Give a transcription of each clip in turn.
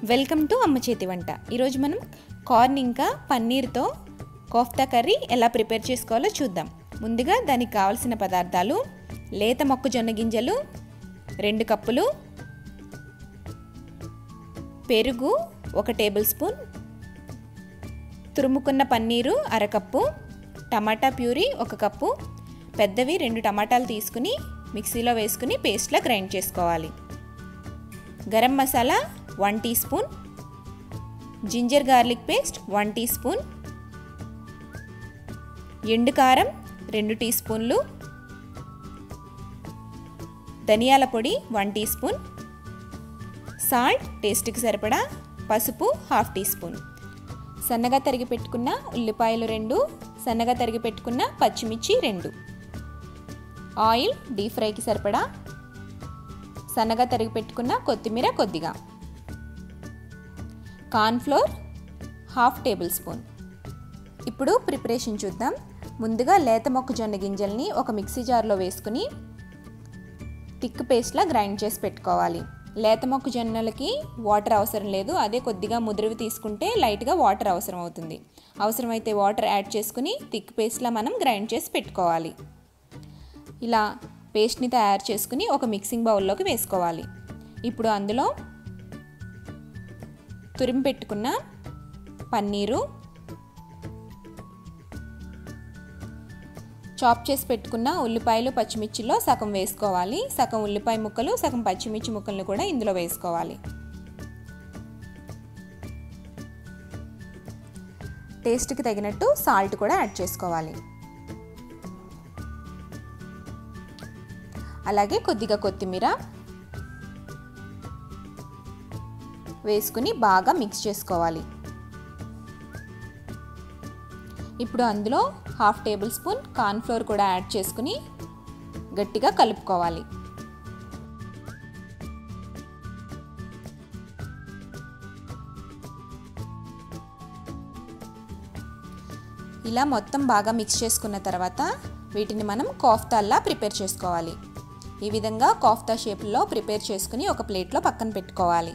welcome to అమ్మ చేతి వంట ఈరోజు మనం కార్న్ ఇంకా పన్నీర్తో కోఫ్తా కర్రీ ఎలా ప్రిపేర్ చేసుకోవాలో చూద్దాం ముందుగా దానికి కావలసిన పదార్థాలు లేత మొక్కజొన్న గింజలు రెండు కప్పులు పెరుగు ఒక టేబుల్ స్పూన్ తురుముకున్న పన్నీరు అరకప్పు టమాటా ప్యూరీ ఒక కప్పు పెద్దవి రెండు టమాటాలు తీసుకుని మిక్సీలో వేసుకుని పేస్ట్లా గ్రైండ్ చేసుకోవాలి garam masala one teaspoon ginger garlic paste one teaspoon ఎండు కారం రెండు టీ స్పూన్లు ధనియాల పొడి వన్ టీ స్పూన్ సాల్ట్ టేస్ట్కి సరిపడా పసుపు హాఫ్ టీ స్పూన్ సన్నగా తరిగి పెట్టుకున్న ఉల్లిపాయలు రెండు సన్నగా తరిగి పెట్టుకున్న పచ్చిమిర్చి రెండు ఆయిల్ డీప్ ఫ్రైకి సరిపడా సన్నగా తరిగి పెట్టుకున్న కొత్తిమీర కొద్దిగా కార్న్ఫ్లోర్ హాఫ్ టేబుల్ స్పూన్ ఇప్పుడు ప్రిపరేషన్ చూద్దాం ముందుగా లేత మొక్కజొన్న గింజల్ని ఒక మిక్సీ జార్లో వేసుకుని థిక్ పేస్ట్లా గ్రైండ్ చేసి పెట్టుకోవాలి లేత మొక్కజొన్నలకి వాటర్ అవసరం లేదు అదే కొద్దిగా ముదురువి తీసుకుంటే లైట్గా వాటర్ అవసరం అవుతుంది అవసరమైతే వాటర్ యాడ్ చేసుకుని థిక్ పేస్ట్లా మనం గ్రైండ్ చేసి పెట్టుకోవాలి ఇలా పేస్ట్ని తయారు చేసుకుని ఒక మిక్సింగ్ బౌల్లోకి వేసుకోవాలి ఇప్పుడు అందులో తురిమి పెట్టుకున్న పన్నీరు చాప్ చేసి పెట్టుకున్న ఉల్లిపాయలు పచ్చిమిర్చిలో సగం వేసుకోవాలి సగం ఉల్లిపాయ ముక్కలు సగం పచ్చిమిర్చి ముక్కలను కూడా ఇందులో వేసుకోవాలి టేస్ట్కి తగినట్టు సాల్ట్ కూడా యాడ్ చేసుకోవాలి అలాగే కొద్దిగా కొత్తిమీర వేసుకుని బాగా మిక్స్ చేసుకోవాలి ఇప్పుడు అందులో హాఫ్ టేబుల్ స్పూన్ కార్న్ఫ్లోర్ కూడా యాడ్ చేసుకుని గట్టిగా కలుపుకోవాలి ఇలా మొత్తం బాగా మిక్స్ చేసుకున్న తర్వాత వీటిని మనం కోఫ్తాల్లా ప్రిపేర్ చేసుకోవాలి ఈ విధంగా కోఫ్తా షేప్లో ప్రిపేర్ చేసుకుని ఒక ప్లేట్లో పక్కన పెట్టుకోవాలి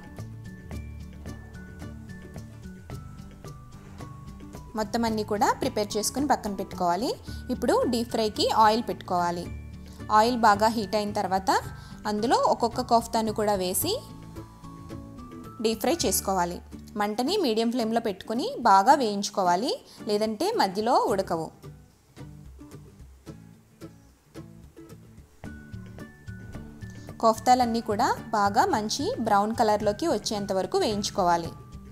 మొత్తం అన్నీ కూడా ప్రిపేర్ చేసుకుని పక్కన పెట్టుకోవాలి ఇప్పుడు డీప్ ఫ్రైకి ఆయిల్ పెట్టుకోవాలి ఆయిల్ బాగా హీట్ అయిన తర్వాత అందులో ఒక్కొక్క కోఫ్తాను కూడా వేసి డీప్ ఫ్రై చేసుకోవాలి మంటని మీడియం ఫ్లేమ్లో పెట్టుకుని బాగా వేయించుకోవాలి లేదంటే మధ్యలో ఉడకవు కోఫ్తాలన్నీ కూడా బాగా మంచి బ్రౌన్ కలర్లోకి వచ్చేంత వరకు వేయించుకోవాలి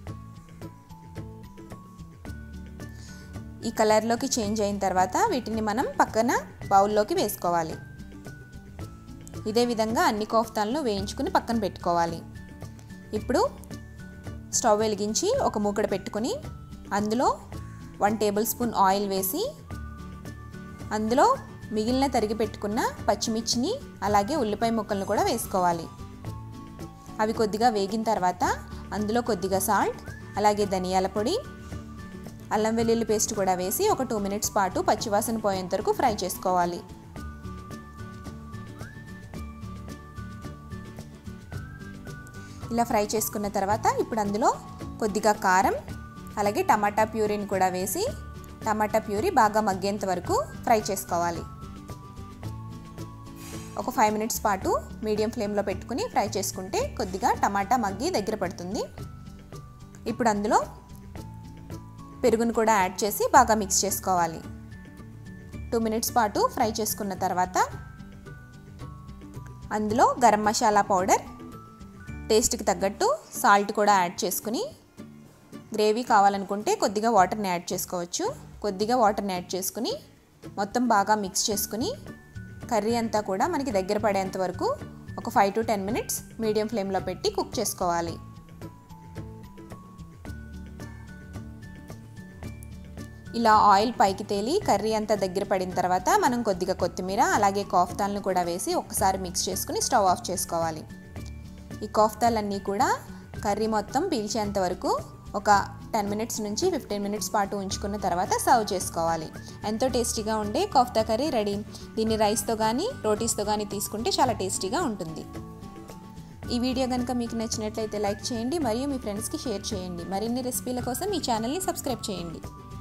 ఈ కలర్లోకి చేంజ్ అయిన తర్వాత వీటిని మనం పక్కన బౌల్లోకి వేసుకోవాలి ఇదే విధంగా అన్ని కోఫ్తాలను వేయించుకుని పక్కన పెట్టుకోవాలి ఇప్పుడు స్టవ్ వెలిగించి ఒక మూకడ పెట్టుకొని అందులో వన్ టేబుల్ స్పూన్ ఆయిల్ వేసి అందులో మిగిలిన తరిగి పెట్టుకున్న పచ్చిమిర్చిని అలాగే ఉల్లిపాయ ముక్కలను కూడా వేసుకోవాలి అవి కొద్దిగా వేగిన తర్వాత అందులో కొద్దిగా సాల్ట్ అలాగే ధనియాల పొడి అల్లం వెల్లుల్లి పేస్ట్ కూడా వేసి ఒక టూ మినిట్స్ పాటు పచ్చివాసన పోయేంత వరకు ఫ్రై చేసుకోవాలి ఇలా ఫ్రై చేసుకున్న తర్వాత ఇప్పుడు అందులో కొద్దిగా కారం అలాగే టమాటా ప్యూరీని కూడా వేసి టమాటా ప్యూరీ బాగా మగ్గేంత వరకు ఫ్రై చేసుకోవాలి ఒక ఫైవ్ మినిట్స్ పాటు మీడియం ఫ్లేమ్లో పెట్టుకుని ఫ్రై చేసుకుంటే కొద్దిగా టమాటా మగ్గి దగ్గర పడుతుంది ఇప్పుడు అందులో పెరుగును కూడా యాడ్ చేసి బాగా మిక్స్ చేసుకోవాలి టూ మినిట్స్ పాటు ఫ్రై చేసుకున్న తర్వాత అందులో గరం మసాలా పౌడర్ టేస్ట్కి తగ్గట్టు సాల్ట్ కూడా యాడ్ చేసుకుని గ్రేవీ కావాలనుకుంటే కొద్దిగా వాటర్ని యాడ్ చేసుకోవచ్చు కొద్దిగా వాటర్ని యాడ్ చేసుకుని మొత్తం బాగా మిక్స్ చేసుకుని కర్రీ అంతా కూడా మనకి దగ్గర పడేంత వరకు ఒక five to ten minutes medium ఫ్లేమ్లో పెట్టి కుక్ చేసుకోవాలి ఇలా ఆయిల్ పైకి తేలి కర్రీ అంతా దగ్గర పడిన తర్వాత మనం కొద్దిగా కొత్తిమీర అలాగే కోఫ్తాలను కూడా వేసి ఒకసారి మిక్స్ చేసుకుని స్టవ్ ఆఫ్ చేసుకోవాలి ఈ కోఫ్తాలన్నీ కూడా కర్రీ మొత్తం పీల్చేంత వరకు ఒక టెన్ మినిట్స్ నుంచి ఫిఫ్టీన్ మినిట్స్ పాటు ఉంచుకున్న తర్వాత సర్వ్ చేసుకోవాలి ఎంతో టేస్టీగా ఉండే కోఫ్తా కర్రీ రెడీ దీన్ని రైస్తో కానీ రోటీస్తో కానీ తీసుకుంటే చాలా టేస్టీగా ఉంటుంది ఈ వీడియో కనుక మీకు నచ్చినట్లయితే లైక్ చేయండి మరియు మీ ఫ్రెండ్స్కి షేర్ చేయండి మరిన్ని రెసిపీల కోసం ఈ ఛానల్ని సబ్స్క్రైబ్ చేయండి